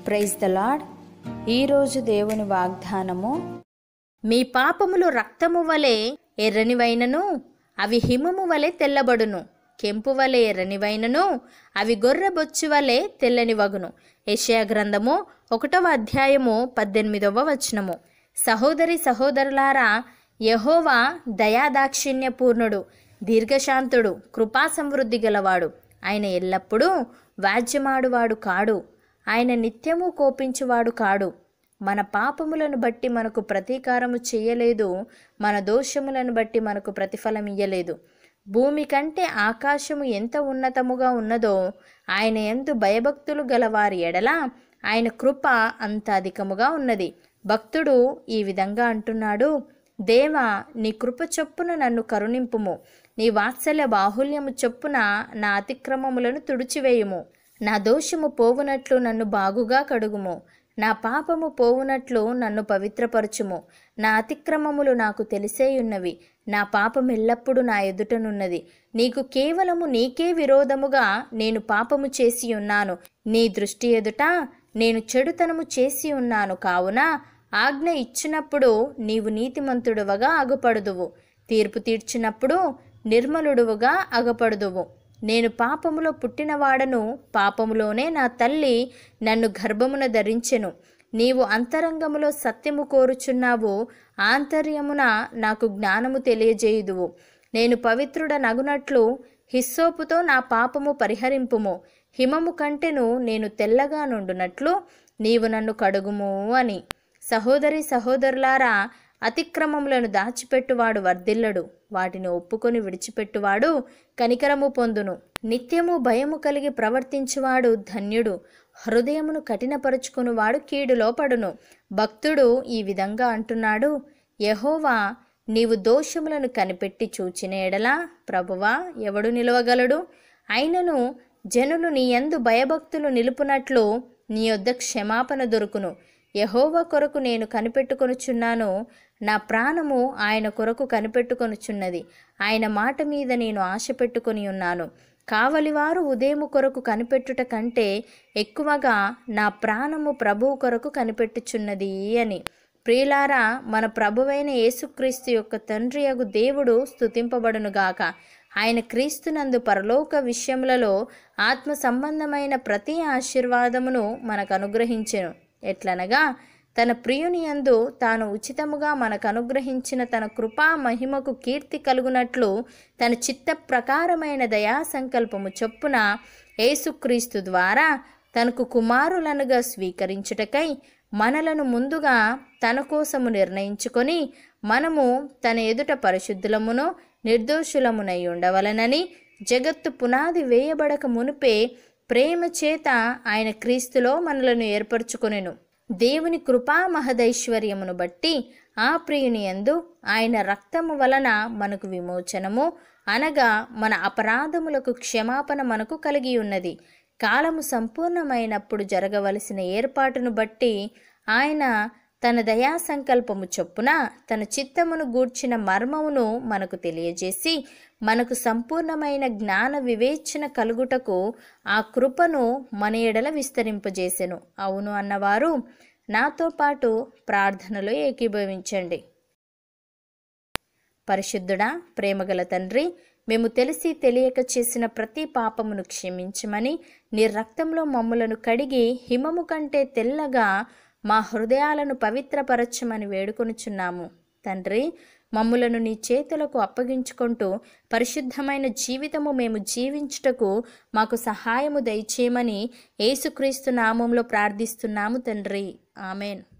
praise the lord ఈరోజు దేవుని వాగ్దానము మీ పాపములు రక్తము వలె ఎర్రనివైనను అవి హిమము వలె తెల్లబడును కెంపు వలె ఎర్రనివైనను అవి గొర్రెబొచ్చు వలె తెల్లని వగును యెషయా గ్రంథము ఒకటవ అధ్యాయము పద్దెనిమిదవ వచనము సహోదరి సహోదరులారా యహోవా దయాదాక్షిణ్యపూర్ణుడు దీర్ఘశాంతుడు కృపా సమృద్ధి గలవాడు ఆయన ఎల్లప్పుడూ వ్యాజ్యమాడువాడు కాడు ఆయన నిత్యము కోపించువాడు కాడు మన పాపములను బట్టి మనకు ప్రతీకారము చేయలేదు మన దోషములను బట్టి మనకు ప్రతిఫలం ఇయ్యలేదు భూమి కంటే ఆకాశము ఎంత ఉన్నతముగా ఉన్నదో ఆయన ఎందు భయభక్తులు గలవారి ఎడల ఆయన కృప అంత అధికముగా ఉన్నది భక్తుడు ఈ విధంగా అంటున్నాడు దేవా నీ కృప చొప్పున నన్ను కరుణింపుము నీ వాత్సల్య బాహుల్యము చొప్పున నా అతిక్రమములను తుడిచివేయుము నా దోషము పోవునట్లు నన్ను బాగుగా కడుగుము నా పాపము పోవునట్లు నన్ను పవిత్రపరచుము నా అతిక్రమములు నాకు తెలిసేయున్నవి నా పాపం ఎల్లప్పుడూ నా ఎదుటనున్నది నీకు కేవలము నీకే విరోధముగా నేను పాపము చేసి ఉన్నాను నీ దృష్టి ఎదుట నేను చెడుతనము చేసి ఉన్నాను కావున ఆజ్ఞ ఇచ్చినప్పుడు నీవు నీతిమంతుడువగా అగుపడుదువు తీర్పు తీర్చినప్పుడు నిర్మలుడువుగా అగపడుదువు నేను పాపములో పుట్టినవాడను పాపములోనే నా తల్లి నన్ను గర్భమున ధరించెను నీవు అంతరంగములో సత్యము కోరుచున్నావు ఆంతర్యమున నాకు జ్ఞానము తెలియజేయుదువు నేను పవిత్రుడ నగునట్లు హిస్సోపుతో నా పాపము పరిహరింపుము హిమము కంటెను నేను తెల్లగా నుండునట్లు నీవు నన్ను కడుగుము అని సహోదరి సహోదరులారా అతిక్రమములను దాచిపెట్టువాడు వర్ధిల్లడు వాటిని ఒప్పుకొని విడిచిపెట్టువాడు కనికరము పొందును నిత్యము భయము కలిగి ప్రవర్తించువాడు ధన్యుడు హృదయమును కఠినపరుచుకునివాడు కీడులో పడును భక్తుడు ఈ విధంగా అంటున్నాడు యహోవా నీవు దోషములను కనిపెట్టి చూచిన ఎడలా ప్రభువా ఎవడు నిలవగలడు అయినను జనులు నీ యందు భయభక్తులు నిలుపునట్లు నీ యొద్ద క్షమాపణ దొరుకును యహోవ కొరకు నేను కనిపెట్టుకొనుచున్నాను నా ప్రాణము ఆయన కొరకు కనిపెట్టుకొనుచున్నది ఆయన మాట మీద నేను ఆశ పెట్టుకొని ఉన్నాను కావలివారు ఉదయము కొరకు కనిపెట్టుట కంటే ఎక్కువగా నా ప్రాణము ప్రభువు కొరకు కనిపెట్టుచున్నది అని ప్రియులారా మన ప్రభువైన యేసుక్రీస్తు యొక్క తండ్రి అగు దేవుడు స్తుతింపబడునుగాక ఆయన క్రీస్తునందు పరలోక విషయములలో ఆత్మ సంబంధమైన ప్రతి ఆశీర్వాదమును మనకు అనుగ్రహించెను ఎట్లనగా తన ప్రియుని యందు తాను ఉచితముగా మనకు అనుగ్రహించిన తన కృపా మహిమకు కీర్తి కలుగునట్లు తన చిత్త ప్రకారమైన దయా సంకల్పము చొప్పున యేసుక్రీస్తు ద్వారా తనకు కుమారులనుగా స్వీకరించుటకై మనలను ముందుగా తన కోసము నిర్ణయించుకొని మనము తన ఎదుట పరిశుద్ధులమును నిర్దోషులమునై ఉండవలనని జగత్తు పునాది వేయబడక మునుపే ప్రేమ చేత ఆయన క్రీస్తులో మనలను ఏర్పరచుకొనెను దేవుని కృపా మహదైశ్వర్యమును బట్టి ఆ ప్రియుని యందు ఆయన రక్తము వలన మనకు విమోచనము అనగా మన అపరాధములకు క్షమాపణ మనకు కలిగి ఉన్నది కాలము సంపూర్ణమైనప్పుడు జరగవలసిన ఏర్పాటును బట్టి ఆయన తన దయా సంకల్పము చొప్పున తన చిత్తమును గూర్చిన మర్మమును మనకు తెలియజేసి మనకు సంపూర్ణమైన జ్ఞాన వివేచన కలుగుటకు ఆ కృపను మన ఎడల విస్తరింపజేసెను అవును అన్నవారు నాతో పాటు ప్రార్థనలో ఏకీభవించండి పరిశుద్ధుడా ప్రేమగల తండ్రి మేము తెలిసి తెలియక చేసిన ప్రతి పాపమును క్షమించమని నీ రక్తంలో మమ్ములను కడిగి హిమము కంటే తెల్లగా మా హృదయాలను పవిత్రపరచమని వేడుకొనుచున్నాము తండ్రి మమ్ములను నీ చేతులకు అప్పగించుకుంటూ పరిశుద్ధమైన జీవితము మేము జీవించుటకు మాకు సహాయము దయచేయమని యేసుక్రీస్తు నామంలో ప్రార్థిస్తున్నాము తండ్రి ఆమెన్